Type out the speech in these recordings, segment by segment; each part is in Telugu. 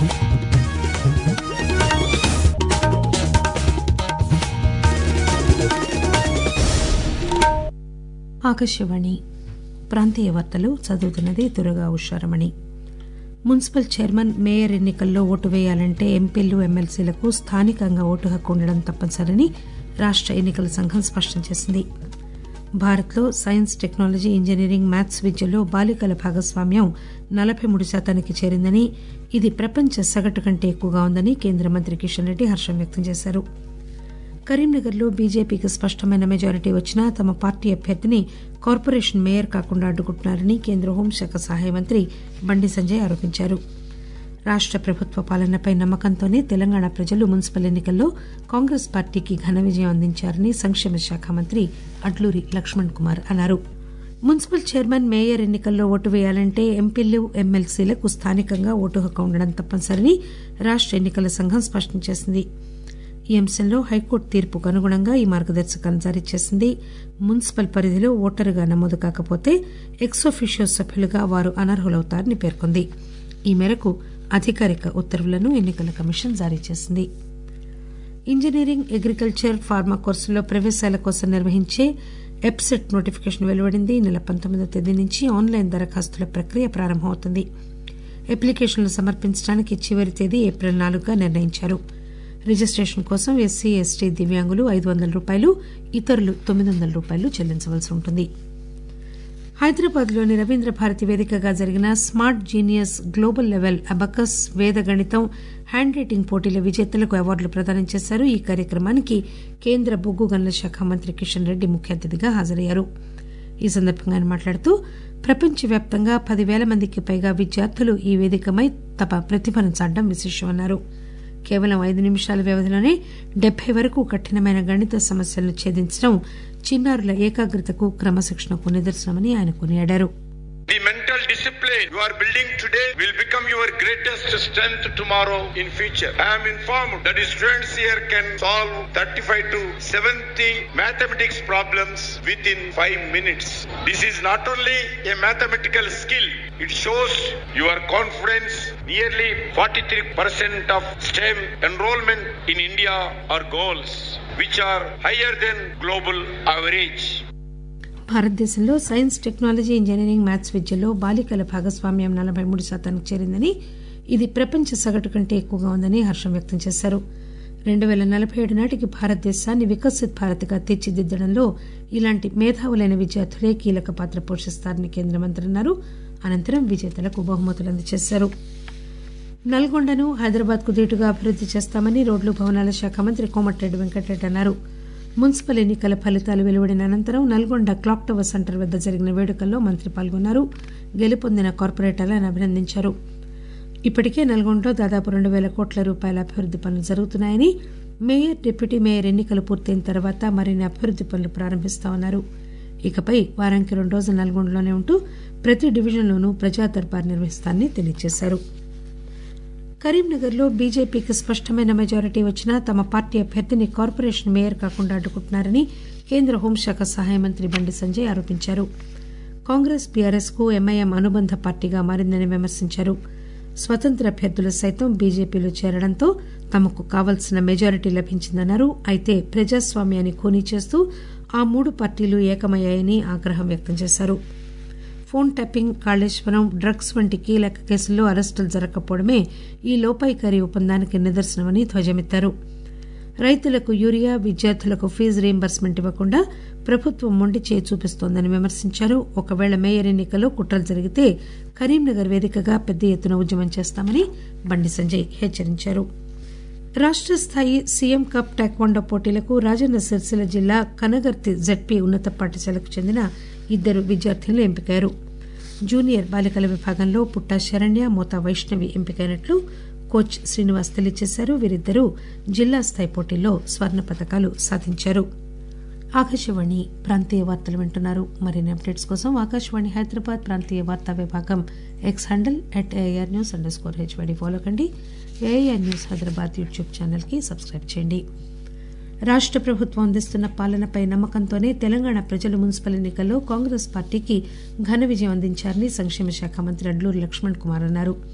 ఆకాశవాణి ప్రాంతీయ వార్తలు చదువుతున్నది Durga Usharamani municipal chairman mayor ఎన్నికల్లో ఓటు వేయాలంటే ఎంపీలు ఎమ్మెల్సీలకు స్థానికంగా ఓటు హక్కు ఉండడం తప్పనిసరని రాష్ట ఎన్నికల సంఘం స్పష్టం చేసింది భారత్లో సైన్స్ టెక్నాలజీ ఇంజనీరింగ్ మ్యాథ్స్ విద్యలో బాలికల భాగస్వామ్యం నలబై మూడు శాతానికి చేరిందని ఇది ప్రపంచ సగటు కంటే ఎక్కువగా ఉందని కేంద్ర మంత్రి కిషన్ రెడ్డి హర్షం వ్యక్తం చేశారు కరీంనగర్లో బీజేపీకి స్పష్టమైన మెజారిటీ వచ్చినా తమ పార్టీ అభ్యర్థిని కార్పొరేషన్ మేయర్ కాకుండా అడ్డుకుంటున్నారని కేంద్ర హోంశాఖ సహాయ మంత్రి బండి సంజయ్ ఆరోపించారు రాష్ట ప్రభుత్వ పాలనపై నమ్మకంతోనే తెలంగాణ ప్రజలు మున్సిపల్ ఎన్నికల్లో కాంగ్రెస్ పార్టీకి ఘన విజయం అందించారని సంక్షేమ శాఖ మంత్రి అడ్లూరి లక్ష్మణ్ కుమార్ అన్నారు మున్సిపల్ చైర్మన్ మేయర్ ఎన్నికల్లో ఓటు వేయాలంటే ఎంపీలు ఎమ్మెల్సీలకు స్థానికంగా ఓటు హక్కు ఉండడం తప్పనిసరని రాష్ట ఎన్నికల సంఘం స్పష్టం చేసింది ఈ అంశంలో హైకోర్టు తీర్పుకు అనుగుణంగా ఈ మార్గదర్శకాలను జారీ చేసింది మున్సిపల్ పరిధిలో ఓటరుగా నమోదు కాకపోతే ఎక్సోఫిషియో సభ్యులుగా వారు అనర్హులవుతారని పేర్కొంది ఈ మేరకు అధికారిక ఉత్తర్వులను ఎన్నికల కమిషన్ జారీ చేసింది ఇంజనీరింగ్ అగ్రికల్చర్ ఫార్మా కోర్సుల్లో ప్రవేశాల కోసం నిర్వహించే ఎప్సెట్ నోటిఫికేషన్ వెలువడింది ఈ నెల పంతొమ్మిదో తేదీ నుంచి ఆన్లైన్ దరఖాస్తుల ప్రక్రియ ప్రారంభమవుతుంది అప్లికేషన్లు సమర్పించడానికి చివరి తేదీ ఏప్రిల్ నాలుగుగా నిర్ణయించారు రిజిస్టేషన్ కోసం ఎస్సీ ఎస్టీ దివ్యాంగులు ఐదు వందల రూపాయలు ఇతరులు తొమ్మిది వందల రూపాయలు చెల్లించవలసి ఉంటుంది హైదరాబాద్ లోని రవీంద్ర భారతి వేదికగా జరిగిన smart genius global level abacus వేద గణితం హ్యాండ్ రైటింగ్ పోటీల విజేతలకు అవార్డులు ప్రదానం చేశారు ఈ కార్యక్రమానికి కేంద్ర బొగ్గు గనుల శాఖ మంత్రి కిషన్ రెడ్డి ముఖ్య అతిథిగా హాజరయ్యారు ఈ సందర్భంగా ఆయన మాట్లాడుతూ ప్రపంచవ్యాప్తంగా పదివేల మందికి పైగా విద్యార్థులు ఈ వేదికపై తమ ప్రతిభను చాటడం విశేషమన్నారు కేవలం ఐదు నిమిషాల వ్యవధిలోనే డెబ్బై వరకు కఠినమైన గణిత సమస్యలను ఛేదించడం చిన్నారుల ఏకాగ్రతకు క్రమశిక్షణకు నిదర్శనమని ఆయన కొనియాడారు The mental discipline you are building today will become your greatest strength tomorrow in future. I am informed that the students here can solve 35 to 70 mathematics problems within 5 minutes. This is not only a mathematical skill, it shows your confidence. Nearly 43% of STEM enrollment in India are goals which are higher than global average. భారతదేశంలో సైన్స్ టెక్నాలజీ ఇంజనీరింగ్ మ్యాథ్స్ విద్యలో బాలికల భాగస్వామ్యం నలబై మూడు శాతానికి చేరిందని ఇది ప్రపంచ సగటు కంటే ఎక్కువగా ఉందని హర్షం వ్యక్తం చేశారు రెండు పేల నలబై ఏడు నాటికి భారతదేశాన్ని వికసిత్ భారత్గా తీర్చిదిద్దడంలో ఇలాంటి మేధావులైన విద్యార్థులే కీలక పాత్ర పోషిస్తారని కేంద్ర మంత్రి అన్నారు అనంతరం విజేతలకు బహుమతులు అందజేశారు నల్గొండను హైదరాబాద్ కు దీటుగా అభివృద్ది చేస్తామని రోడ్లు భవనాల శాఖ మంత్రి కోమటిరెడ్డి వెంకటరెడ్డి అన్నారు మున్సిపల్ ఎన్నికల ఫలితాలు వెలువడిన అనంతరం నల్గొండ క్లాక్ టవర్ సెంటర్ వద్ద జరిగిన వేడుకల్లో మంత్రి పాల్గొన్నారు గెలుపొందిన కార్పొరేటర్లను అభినందించారు ఇప్పటికే నల్గొండలో దాదాపు రెండు పేల కోట్ల రూపాయల అభివృద్ది పనులు జరుగుతున్నాయని మేయర్ డిప్యూటీ మేయర్ ఎన్నికలు పూర్తయిన తర్వాత మరిన్ని అభివృద్ది పనులు ప్రారంభిస్తామన్నారు ఇకపై వారానికి రెండు రోజులు నల్గొండలోనే ఉంటూ ప్రతి డివిజన్లోనూ ప్రజా దర్బార్ నిర్వహిస్తానని తెలియజేశారు కరీంనగర్లో బీజేపీకి స్పష్టమైన మెజారిటీ వచ్చినా తమ పార్టీ అభ్యర్థిని కార్పొరేషన్ మేయర్ కాకుండా అడ్డుకుంటున్నారని కేంద్ర హోంశాఖ సహాయ మంత్రి బండి సంజయ్ ఆరోపించారు కాంగ్రెస్ బీఆర్ఎస్ కు ఎంఐఎం అనుబంధ పార్టీగా మారిందని విమర్శించారు స్వతంత్ర అభ్యర్థులు సైతం బీజేపీలో చేరడంతో తమకు కావలసిన మెజారిటీ లభించిందన్నారు అయితే ప్రజాస్వామ్యాన్ని ఖూనీ చేస్తూ ఆ మూడు పార్టీలు ఏకమయ్యాయని ఆగ్రహం వ్యక్తం చేశారు ఫోన్ ట్యాపింగ్ కాళేశ్వరం డ్రగ్స్ వంటి కీలక కేసుల్లో అరెస్టులు జరగకపోవడమే ఈ లోపాయికారి ఒప్పందానికి నిదర్శనమని ధ్వజమెత్తారు రైతులకు యూరియా విద్యార్థులకు ఫీజు రీయింబర్స్మెంట్ ఇవ్వకుండా ప్రభుత్వం మొండి చేయి చూపిస్తోందని విమర్శించారు ఒకవేళ మేయర్ ఎన్నికల్లో కుట్రలు జరిగితే కరీంనగర్ వేదికగా పెద్ద ఎత్తున ఉద్యమం చేస్తామని బండి సంజయ్ హెచ్చరించారు రాష్ట స్థాయి సీఎం కప్ టాక్వాండో పోటీలకు రాజన్న సిరిసిల్ల జిల్లా కనగర్తి జెడ్పీ ఉన్నత పాఠశాలకు చెందిన ఇద్దరు విద్యార్థినులు ఎంపికయ్యారు జూనియర్ బాలికల విభాగంలో పుట్టా శరణ్య మోతా వైష్ణవి ఎంపికైనట్లు కోచ్ శ్రీనివాస్ తెలియజేశారు వీరిద్దరూ జిల్లా స్థాయి పోటీల్లో స్వర్ణ పథకాలు సాధించారు ఆకాశవాణి ప్రాంతీయ వార్తలు వింటున్నారు మరిన్ని అప్డేట్స్ కోసం ఆకాశవాణి హైదరాబాద్ ప్రాంతీయ వార్తా విభాగం X handle at AR news underscore HYD follow కండి AR news Hyderabad YouTube channel కి సబ్స్క్రైబ్ చేయండి రాష్ట ప్రభుత్వం అందిస్తున్న పాలనపై నమ్మకంతోనే తెలంగాణ ప్రజలు మున్సిపల్ ఎన్నికల్లో కాంగ్రెస్ పార్టీకి ఘన విజయం అందించారని సంక్షేమ శాఖ మంత్రి అడ్లూరి లక్ష్మణ్ కుమార్ అన్నారు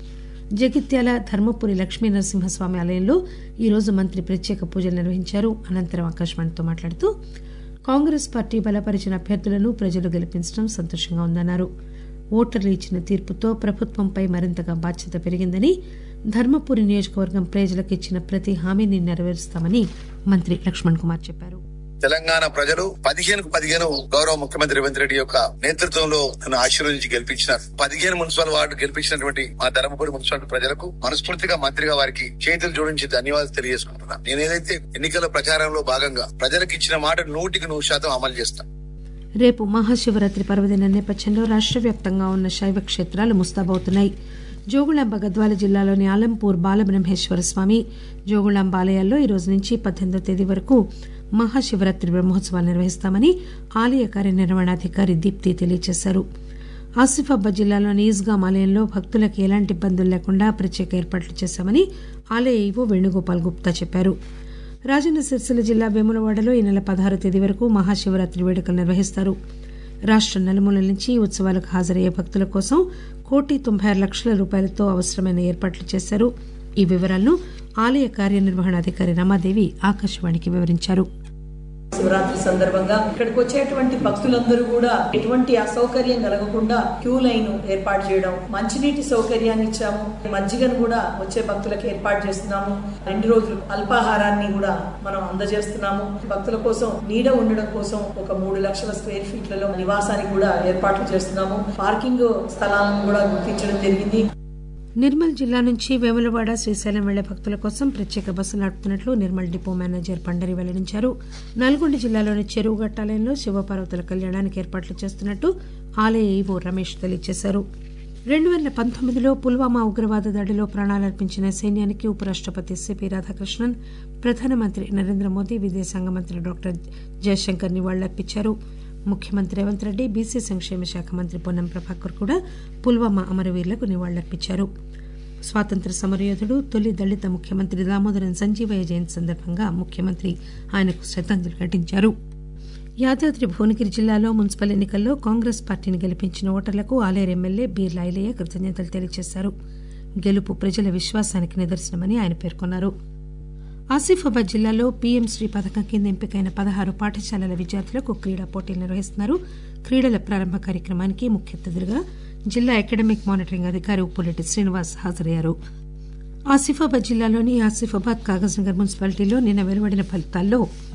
జగిత్యాల ధర్మపురి లక్ష్మీ నరసింహస్వామి ఆలయంలో ఈరోజు మంత్రి ప్రత్యేక పూజలు నిర్వహించారు అనంతరం ఆకాశవాణితో మాట్లాడుతూ కాంగ్రెస్ పార్టీ బలపరిచిన అభ్యర్థులను ప్రజలు గెలిపించడం సంతోషంగా ఉందన్నారు ఓటర్లు ఇచ్చిన తీర్పుతో ప్రభుత్వంపై మరింతగా బాధ్యత పెరిగిందని ధర్మపురి నియోజకవర్గం ప్రజలకు ఇచ్చిన ప్రతి హామీని నెరవేరుస్తామని మంత్రి లక్ష్మణ్ కుమార్ చెప్పారు తెలంగాణ ప్రజలు పదిహేను పదిహేను గౌరవ ముఖ్యమంత్రి రేవంత్ రెడ్డి యొక్క నేతృత్వంలో నన్ను ఆశీర్వదించి గెలిపించినారు పదిహేను మున్సిపల్ వార్డు గెలిపించినటువంటి మా ధర్మపురి మున్సిపాలిటీ ప్రజలకు మనస్ఫూర్తిగా మంత్రిగా వారికి చేతులు జోడించి ధన్యవాదాలు తెలియజేసుకుంటున్నా నేను ఏదైతే ఎన్నికల ప్రచారంలో భాగంగా ప్రజలకు ఇచ్చిన మాట నూటికి నూరు శాతం అమలు చేస్తాను రేపు మహాశివరాత్రి పర్వదినం నేపథ్యంలో రాష్ట్ర వ్యాప్తంగా ఉన్న శైవ క్షేత్రాలు ముస్తాబవుతున్నాయి జోగుళాంబ గద్వాల జిల్లాలోని ఆలంపూర్ బాలబ్రహ్మేశ్వర స్వామి జోగుళాంబ ఆలయాల్లో ఈ రోజు నుంచి పద్దెనిమిదో తేదీ వరకు మహాశివరాత్రి బ్రహ్మోత్సవాలు నిర్వహిస్తామని ఆలయ కార్యనిర్వహణాధికారి దీప్తి తెలియజేశారు ఆసిఫాబాద్ జిల్లాలోని ఈస్గాం ఆలయంలో భక్తులకు ఎలాంటి ఇబ్బందులు లేకుండా ప్రత్యేక ఏర్పాట్లు చేశామని ఆలయ ఈవో వేణుగోపాల్ గుప్తా చెప్పారు రాజన్న సిరిసిల్ల జిల్లా వేములవాడలో ఈ నెల పదహారు తేదీ వరకు మహాశివరాత్రి వేడుకలు నిర్వహిస్తారు రాష్ట నలుమూలల నుంచి ఈ ఉత్సవాలకు హాజరయ్యే భక్తుల కోసం కోటి తొంభై ఆరు లక్షల రూపాయలతో అవసరమైన ఏర్పాట్లు చేశారు ఈ వివరాలను ఆలయ కార్యనిర్వహణాధికారి రమాదేవి ఆకాశవాణికి వివరించారు శివరాత్రి సందర్భంగా ఇక్కడికి వచ్చేటువంటి భక్తులందరూ కూడా ఎటువంటి అసౌకర్యం కలగకుండా క్యూ లైన్ ఏర్పాటు చేయడం మంచినీటి సౌకర్యాన్ని ఇచ్చాము మజ్జిగను కూడా వచ్చే భక్తులకు ఏర్పాటు చేస్తున్నాము రెండు రోజులు అల్పాహారాన్ని కూడా మనం అందజేస్తున్నాము భక్తుల కోసం నీడ ఉండడం కోసం ఒక మూడు లక్షల స్క్వేర్ ఫీట్లలో నివాసానికి కూడా ఏర్పాట్లు చేస్తున్నాము పార్కింగ్ స్థలాలను కూడా గుర్తించడం జరిగింది నిర్మల్ జిల్లా నుంచి వేములవాడ శ్రీశైలం వెళ్లే భక్తుల కోసం ప్రత్యేక బస్సులు నడుపుతున్నట్లు నిర్మల్ డిపో మేనేజర్ పండరి వెల్లడించారు నల్గొండ జిల్లాలోని చెరువు గట్టాలయంలో శివపార్వతుల కళ్యాణానికి ఏర్పాట్లు చేస్తున్నట్టు ఆలయ ఈవో రమేష్ తెలియజేశారు రెండు పేల పంతొమ్మిదిలో పుల్వామా ఉగ్రవాద దాడిలో ప్రాణాలర్పించిన సైన్యానికి ఉపరాష్టపతి సిపి రాధాకృష్ణన్ ప్రధానమంత్రి నరేంద్ర మోదీ విదేశాంగ మంత్రి డాక్టర్ జయశంకర్ నివాళులర్పించారు ముఖ్యమంత్రి రేవంత్ రెడ్డి బీసీ సంక్షేమ శాఖ మంత్రి పొన్నం ప్రభాకర్ కూడా పుల్వామా అమరవీరులకు నివాళులర్పించారు స్వాతంత్ర సమరయోధుడు తొలి దళిత ముఖ్యమంత్రి దామోదరం సంజీవయ్య జయంతి సందర్భంగా ముఖ్యమంత్రి ఆయనకు శ్రద్దాంజలి ఘటించారు యాదాద్రి భువనగిరి జిల్లాలో మున్సిపల్ ఎన్నికల్లో కాంగ్రెస్ పార్టీని గెలిపించిన ఓటర్లకు ఆలేరు ఎమ్మెల్యే బీర్ల ఐలయ్య కృతజ్ఞతలు తెలియజేశారు గెలుపు ప్రజల విశ్వాసానికి నిదర్శనమని ఆయన పేర్కొన్నారు ఆసిఫాబాద్ జిల్లాలో పీఎం శ్రీ పథకం కింద ఎంపికైన పదహారు పాఠశాలల విద్యార్థులకు క్రీడా పోటీలు నిర్వహిస్తున్నారు క్రీడల ప్రారంభ కార్యక్రమానికి ముఖ్య అతిథిగా జిల్లా అకాడమిక్ మానిటరింగ్ అధికారి ఉప్పులెడ్డి శ్రీనివాస్ హాజరయ్యారు ఆసిఫాబాద్ జిల్లాలోని ఆసిఫాబాద్ కాగజ్నగర్ మున్సిపాలిటీలో నిన్న వెలువడిన ఫలితాల్లో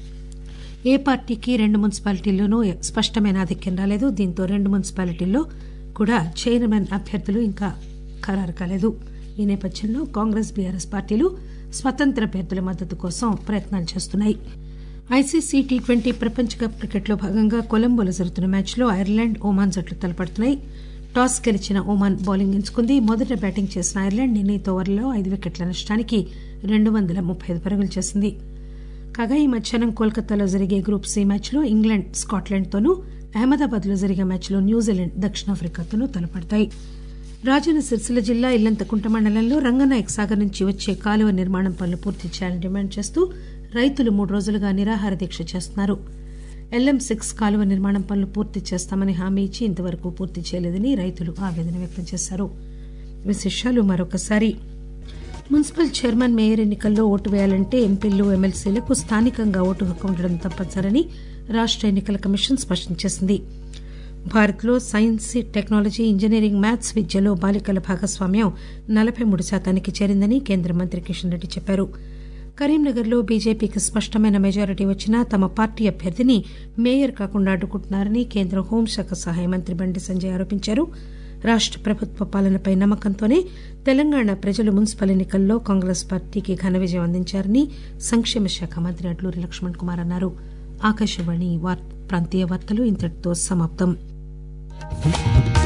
ఏ పార్టీకి రెండు మున్సిపాలిటీల్లోనూ స్పష్టమైన ఆధిక్యం రాలేదు దీంతో రెండు మున్సిపాలిటీల్లో కూడా చైర్మన్ అభ్యర్థులు ఇంకా ఖరారు కాలేదు ఈ నేపథ్యంలో కాంగ్రెస్ బీఆర్ఎస్ పార్టీలు స్వతంత్ర అభ్యర్థుల మద్దతు కోసం ప్రయత్నాలు చేస్తున్నాయి ఐసీసీ టీ ట్వంటీ ప్రపంచ కప్ క్రికెట్లో భాగంగా కొలంబోలో జరుగుతున్న మ్యాచ్లో ఐర్లాండ్ ఒమాన్ జట్లు తలపడుతున్నాయి టాస్ గెలిచిన ఒమాన్ బౌలింగ్ ఎంచుకుంది మొదట బ్యాటింగ్ చేసిన ఐర్లాండ్ నిర్ణీత ఓవర్లలో ఐదు వికెట్ల నష్టానికి రెండు వందల ముప్పై ఐదు పరుగులు చేసింది కాగా ఈ మధ్యాహ్నం కోల్కతాలో జరిగే గ్రూప్ సి మ్యాచ్లో ఇంగ్లాండ్ స్కాట్లాండ్తోనూ అహ్మదాబాద్లో జరిగే మ్యాచ్లో న్యూజిలాండ్ దక్షిణాఫ్రికాతోనూ తలపడతాయి రాజన్న సిరిసిల్ల జిల్లా ఇల్లంతకుంట మండలంలో రంగనాయక్ సాగర్ నుంచి వచ్చే కాలువ నిర్మాణం పనులు పూర్తి చేయాలని డిమాండ్ చేస్తూ రైతులు మూడు రోజులుగా నిరాహార దీక్ష చేస్తున్నారు ఎల్ఎం సిక్స్ కాలువ నిర్మాణం పనులు పూర్తి చేస్తామని హామీ ఇచ్చి ఇంతవరకు పూర్తి చేయలేదని రైతులు ఆవేదన వ్యక్తం చేశారు విశేషాలు మరొకసారి మున్సిపల్ చైర్మన్ మేయర్ ఎన్నికల్లో ఓటు వేయాలంటే ఎంపీలు ఎమ్మెల్సీలకు స్థానికంగా ఓటు హక్కు ఉండడం తప్పనిసరని రాష్ట ఎన్నికల కమిషన్ స్పష్టం చేసింది భారత్లో సైన్స్ టెక్నాలజీ ఇంజనీరింగ్ మ్యాథ్స్ విద్యలో బాలికల భాగస్వామ్యం నలభై మూడు శాతానికి చేరిందని కేంద్ర మంత్రి కిషన్ రెడ్డి చెప్పారు కరీంనగర్లో బీజేపీకి స్పష్టమైన మెజారిటీ వచ్చినా తమ పార్టీ అభ్యర్థిని మేయర్ కాకుండా అడ్డుకుంటున్నారని కేంద్ర హోంశాఖ సహాయ మంత్రి బండి సంజయ్ ఆరోపించారు రాష్ట ప్రభుత్వ పాలనపై నమ్మకంతోనే తెలంగాణ ప్రజలు మున్సిపల్ ఎన్నికల్లో కాంగ్రెస్ పార్టీకి ఘన విజయం అందించారని సంక్షేమ శాఖ మంత్రి అడ్లూరి లక్ష్మణ్ కుమార్ అన్నారు ఆకాశవాణి ప్రాంతీయ వార్తలు ఇంతటితో సమాప్తం